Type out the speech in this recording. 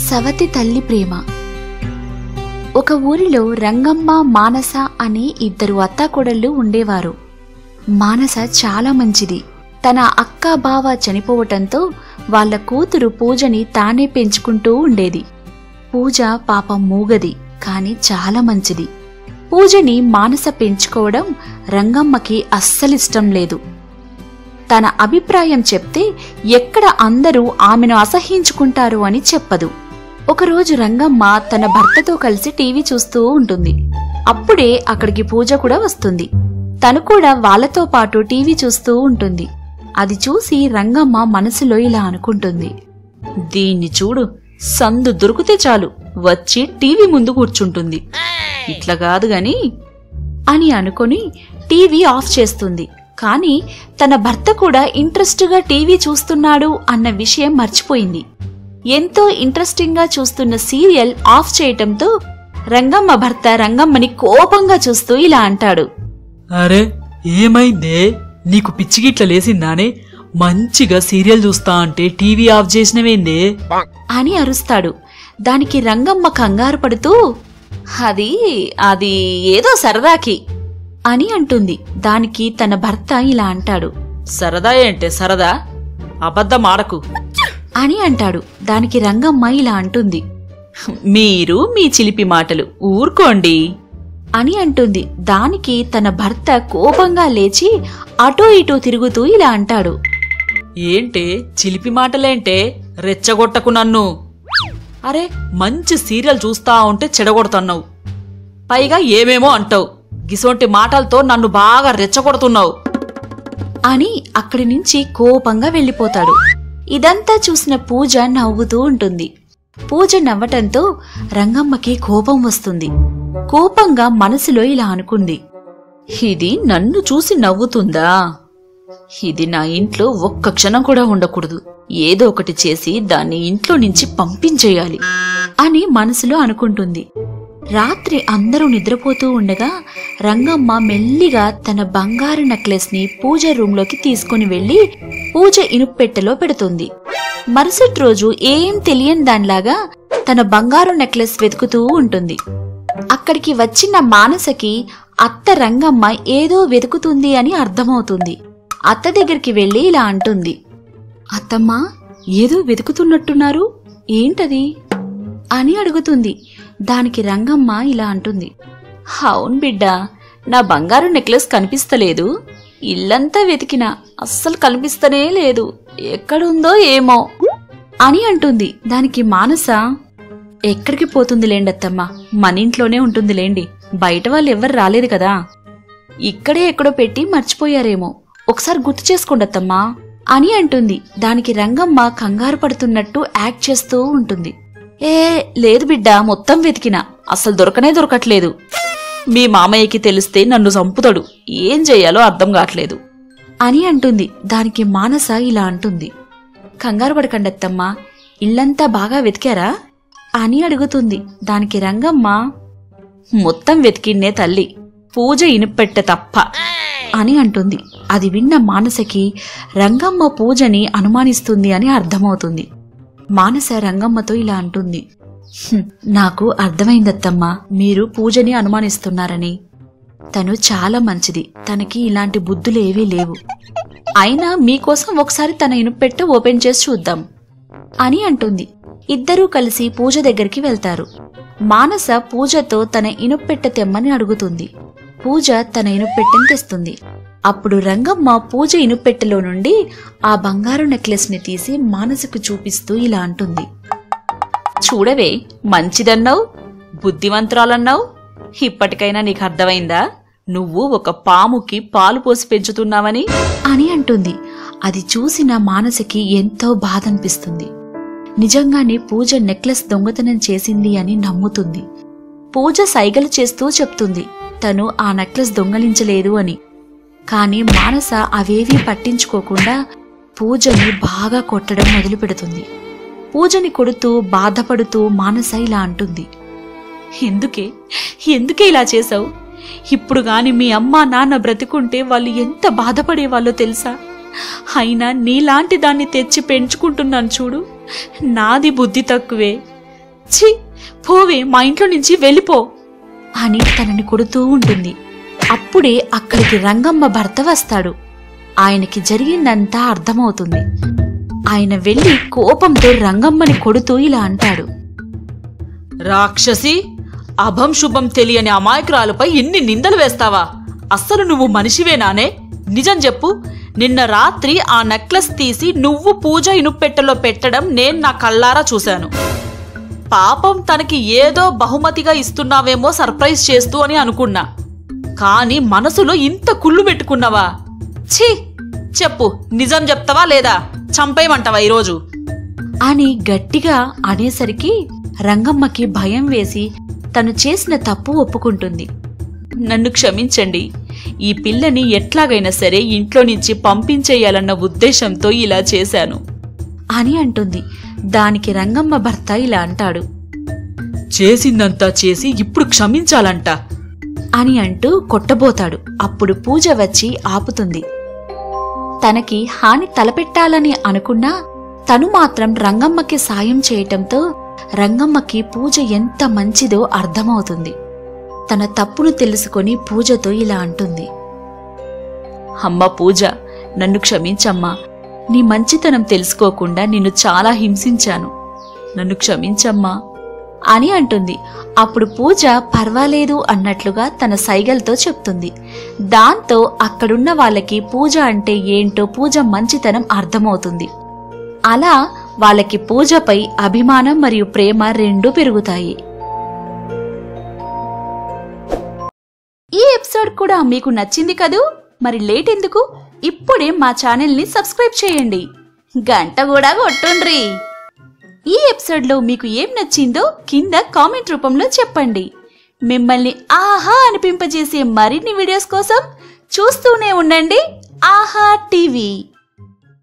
సవతి తల్లి ప్రేమ ఒక ఊరిలో రంగమ్మ మానస అనే ఇద్దరు అత్తాకోడళ్ళు ఉండేవారు మానస చాలా మంచిది తన అక్క బావ చనిపోవటంతో వాళ్ళ కూతురు పూజని తానే పెంచుకుంటూ ఉండేది పూజ పాపం మూగది కాని చాలా మంచిది పూజని మానస పెంచుకోవడం రంగమ్మకి అస్సలిష్టం లేదు తన అభిప్రాయం చెప్తే ఎక్కడ అందరూ ఆమెను అసహ్యించుకుంటారు అని చెప్పదు ఒకరోజు రంగమ్మ తన భర్తతో కలిసి టీవీ చూస్తూ ఉంటుంది అప్పుడే అక్కడికి పూజ కూడా వస్తుంది తను కూడా వాళ్ళతో పాటు టీవీ చూస్తూ ఉంటుంది అది చూసి రంగమ్మ మనసులో ఇలా అనుకుంటుంది దీన్ని చూడు సందు దొరికితే చాలు వచ్చి టీవీ ముందు కూర్చుంటుంది ఇట్లా కాదు గాని అని అనుకొని టీవీ ఆఫ్ చేస్తుంది కానీ తన భర్త కూడా ఇంట్రెస్ట్గా టీవీ చూస్తున్నాడు అన్న విషయం మర్చిపోయింది ఎంతో ఇంట్రెస్టింగ్గా చూస్తున్న సీరియల్ ఆఫ్ చేయటంతో రంగమ్మ భర్త రంగమ్మని కోపంగా చూస్తూ ఇలా అంటాడు అరే ఏమైందే నీకు పిచ్చిగిట్ల లేసిందానే మంచిగా సీరియల్ చూస్తా అంటే టీవీ ఆఫ్ చేసినవేందే అని అరుస్తాడు దానికి రంగమ్మ కంగారు పడుతూ అది అది ఏదో సరదాకి అని అంటుంది దానికి తన భర్త ఇలా అంటాడు సరదా ఏంటే సరదా అబద్ధం ఆడకు అని అంటాడు దానికి రంగమ్మ ఇలా అంటుంది మీరు మీ చిలిపి మాటలు ఊరుకోండి అని అంటుంది దానికి తన భర్త కోపంగా లేచి అటూ ఇటూ తిరుగుతూ ఇలా అంటాడు ఏంటే చిలిపి మాటలేంటే రెచ్చగొట్టకు నన్ను అరే మంచి సీరియల్ చూస్తా ఉంటే చెడగొడుతున్నావు పైగా ఏమేమో అంటావు గిసొంటి మాటలతో నన్ను బాగా రెచ్చగొడుతున్నావు అని అక్కడి నుంచి కోపంగా వెళ్ళిపోతాడు ఇదంతా చూసిన పూజ నవ్వుతూ ఉంటుంది పూజ నవ్వటంతో రంగమ్మకి కోపం వస్తుంది కోపంగా మనసులో ఇలా అనుకుంది ఇది నన్ను చూసి నవ్వుతుందా ఇది నా ఇంట్లో ఒక్క క్షణం కూడా ఉండకూడదు ఏదో ఒకటి చేసి దాన్ని ఇంట్లో నుంచి పంపించేయాలి అని మనసులో అనుకుంటుంది రాత్రి అందరూ నిద్రపోతూ ఉండగా రంగమ్మ మెల్లిగా తన బంగారు నెక్లెస్ ని పూజ రూంలోకి తీసుకుని వెళ్లి పూజ ఇనుప్పెట్టెలో పెడుతుంది మరుసటి రోజు ఏం తెలియని దానిలాగా తన బంగారు నెక్లెస్ వెతుకుతూ ఉంటుంది అక్కడికి వచ్చిన మానసకి అత్త రంగమ్మ ఏదో వెతుకుతుంది అని అర్థమవుతుంది అత్త దగ్గరికి వెళ్లి ఇలా అంటుంది అత్తమ్మా ఏదో వెతుకుతున్నట్టున్నారు ఏంటది అని అడుగుతుంది దానికి రంగమ్మ ఇలా అంటుంది అవును బిడ్డా నా బంగారు నెక్లెస్ కనిపిస్తలేదు ఇల్లంతా వెతికినా అస్సలు కనిపిస్తనే లేదు ఎక్కడుందో ఏమో అని అంటుంది దానికి మానస ఎక్కడికి పోతుంది లేండత్తమ్మ మన ఇంట్లోనే ఉంటుంది లేండి బయట వాళ్ళు ఎవ్వరు రాలేదు కదా ఇక్కడే ఎక్కడో పెట్టి మర్చిపోయారేమో ఒకసారి గుర్తు చేసుకోండి అత్తమ్మా అని అంటుంది దానికి రంగమ్మ కంగారు పడుతున్నట్టు యాక్ట్ చేస్తూ ఉంటుంది ఏ లేదు బిడ్డ మొత్తం వెతికినా అసలు దొరకనే దొరకట్లేదు మీ మామయ్యకి తెలిస్తే నన్ను చంపుతాడు ఏం చెయ్యాలో అర్థం కావట్లేదు అని అంటుంది దానికి మానస ఇలా అంటుంది కంగారు పడకండి అత్తమ్మా ఇల్లంతా బాగా వెతికారా అని అడుగుతుంది దానికి రంగమ్మ మొత్తం వెతికిన్నే తల్లి పూజ ఇనుపెట్టె తప్ప అని అంటుంది అది విన్న మానసకి రంగమ్మ పూజని అనుమానిస్తుంది అని అర్థమవుతుంది మానస రంగమ్మతో ఇలా అంటుంది "హుం, నాకు అర్థమైందత్తమ్మా మీరు పూజని అనుమానిస్తున్నారని తను చాలా మంచిది తనకి ఇలాంటి బుద్ధులేవీ లేవు అయినా మీకోసం ఒకసారి తన ఇనుపెట్టె ఓపెన్ చేసి చూద్దాం అని అంటుంది ఇద్దరూ కలిసి పూజ దగ్గరికి వెళ్తారు మానస పూజతో తన ఇనుపెట్టె తెమ్మని అడుగుతుంది పూజ తన ఇనుపెట్టెని తెస్తుంది అప్పుడు రంగమ్మ పూజ ఇనుపెట్టెలో నుండి ఆ బంగారు నెక్లెస్ ని తీసి మానసకు చూపిస్తూ ఇలా అంటుంది చూడవే మంచిదన్నావు బుద్ధివంతురాలన్నావు ఇప్పటికైనా నీకు అర్థమైందా నువ్వు ఒక పాముకి పాలు పోసి పెంచుతున్నావని అని అంటుంది అది చూసిన మానసకి ఎంతో బాధ అనిపిస్తుంది నిజంగానే పూజ నెక్లెస్ దొంగతనం చేసింది అని నమ్ముతుంది పూజ సైగలు చేస్తూ చెప్తుంది తను ఆ నెక్లెస్ దొంగలించలేదు అని కాని మానస అవేవీ పట్టించుకోకుండా పూజని బాగా కొట్టడం మొదలు పెడుతుంది పూజని కొడుతూ బాధపడుతూ మానస ఇలా అంటుంది ఎందుకే ఎందుకే ఇలా చేశావు ఇప్పుడు గాని మీ అమ్మ నాన్న బ్రతికుంటే వాళ్ళు ఎంత బాధపడేవాళ్ళో తెలుసా అయినా నీలాంటి దాన్ని తెచ్చి పెంచుకుంటున్నాను చూడు నాది బుద్ధి తక్కువే ఛీ పోవే మా ఇంట్లో నుంచి వెళ్ళిపో అని తనని కొడుతూ ఉంటుంది అప్పుడే అక్కడికి రంగమ్మ భర్త వస్తాడు ఆయనకి జరిగిందంతా అర్థమవుతుంది ఆయన వెళ్లి కోపంతో రంగమ్మని కొడుతూ ఇలా అంటాడు రాక్షసి అభం శుభం తెలియని అమాయకురాలుపై ఇన్ని నిందలు వేస్తావా అస్సలు నువ్వు మనిషివేనానే నిజం చెప్పు నిన్న రాత్రి ఆ నెక్లెస్ తీసి నువ్వు పూజ ఇనుపెట్టెలో పెట్టడం నేను నా కళ్ళారా చూశాను పాపం తనకి ఏదో బహుమతిగా ఇస్తున్నావేమో సర్ప్రైజ్ చేస్తూ అని అనుకున్నా కానీ మనసులో ఇంత కుళ్ళు పెట్టుకున్నావా ఛీ చెప్పు నిజం చెప్తావా లేదా చంపేయమంటావా ఈరోజు అని గట్టిగా అనేసరికి రంగమ్మకి భయం వేసి తను చేసిన తప్పు ఒప్పుకుంటుంది నన్ను క్షమించండి ఈ పిల్లని ఎట్లాగైనా సరే ఇంట్లో నుంచి పంపించేయాలన్న ఉద్దేశంతో ఇలా చేశాను అని అంటుంది దానికి రంగమ్మ భర్త ఇలా అంటాడు చేసిందంతా చేసి ఇప్పుడు క్షమించాలంట అని అంటూ కొట్టబోతాడు అప్పుడు పూజ వచ్చి ఆపుతుంది తనకి హాని తలపెట్టాలని అనుకున్నా తను మాత్రం రంగమ్మకి సాయం చేయటంతో రంగమ్మకి పూజ ఎంత మంచిదో అర్థమవుతుంది తన తప్పును తెలుసుకొని పూజతో ఇలా అంటుంది అమ్మ పూజ నన్ను క్షమించమ్మా నీ మంచితనం తెలుసుకోకుండా నిన్ను చాలా హింసించాను నన్ను క్షమించమ్మా అని అంటుంది అప్పుడు పూజ పర్వాలేదు అన్నట్లుగా తన సైగలతో చెప్తుంది దాంతో అక్కడున్న వాళ్ళకి పూజ అంటే ఏంటో పూజ మంచితనం అర్థమవుతుంది అలా వాళ్ళకి పూజపై అభిమానం మరియు ప్రేమ రెండూ పెరుగుతాయి ఈ ఎపిసోడ్ కూడా మీకు నచ్చింది కదూ మరి లేట్ ఎందుకు ఇప్పుడే మా ఛానల్ని సబ్స్క్రైబ్ చేయండి గంట కూడా కొట్టుండ్రి ఈ ఎపిసోడ్లో మీకు ఏం నచ్చిందో కింద కామెంట్ రూపంలో చెప్పండి మిమ్మల్ని ఆహా అనిపింపజేసే మరిన్ని వీడియోస్ కోసం చూస్తూనే ఉండండి ఆహా టీవీ